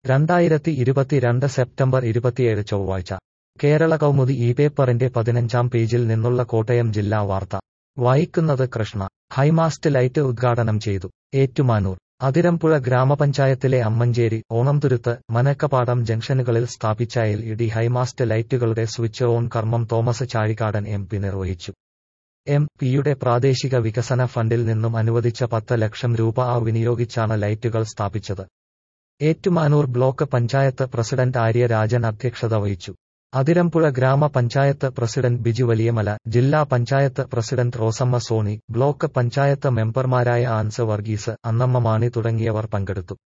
രണ്ടായിരത്തി ഇരുപത്തിരണ്ട് സെപ്റ്റംബർ ഇരുപത്തിയേഴ് ചൊവ്വാഴ്ച കേരള കൗമുദി ഈ പേപ്പറിന്റെ പതിനഞ്ചാം പേജിൽ നിന്നുള്ള കോട്ടയം ജില്ലാ വാർത്ത വായിക്കുന്നത് കൃഷ്ണ ഹൈമാസ്റ്റ് ലൈറ്റ് ഉദ്ഘാടനം ചെയ്തു ഏറ്റുമാനൂർ അതിരമ്പുഴ ഗ്രാമപഞ്ചായത്തിലെ അമ്മഞ്ചേരി ഓണംതുരുത്ത് മനക്കപ്പാടം ജംഗ്ഷനുകളിൽ സ്ഥാപിച്ച എൽ ഇ ഡി ഹൈമാസ്റ്റ് ലൈറ്റുകളുടെ സ്വിച്ച് ഓൺ കർമ്മം തോമസ് ചാഴികാടൻ എം പി നിർവഹിച്ചു എം പിയുടെ പ്രാദേശിക വികസന ഫണ്ടിൽ നിന്നും അനുവദിച്ച പത്ത് ലക്ഷം രൂപ ആ വിനിയോഗിച്ചാണ് ലൈറ്റുകൾ സ്ഥാപിച്ചത് ഏറ്റുമാനൂർ ബ്ലോക്ക് പഞ്ചായത്ത് പ്രസിഡന്റ് ആര്യ രാജൻ അധ്യക്ഷത വഹിച്ചു അതിരമ്പുഴ ഗ്രാമപഞ്ചായത്ത് പ്രസിഡന്റ് ബിജു വലിയമല ജില്ലാ പഞ്ചായത്ത് പ്രസിഡന്റ് റോസമ്മ സോണി ബ്ലോക്ക് പഞ്ചായത്ത് മെമ്പർമാരായ ആൻസ് വർഗീസ് അന്നമ്മ മാണി തുടങ്ങിയവർ പങ്കെടുത്തു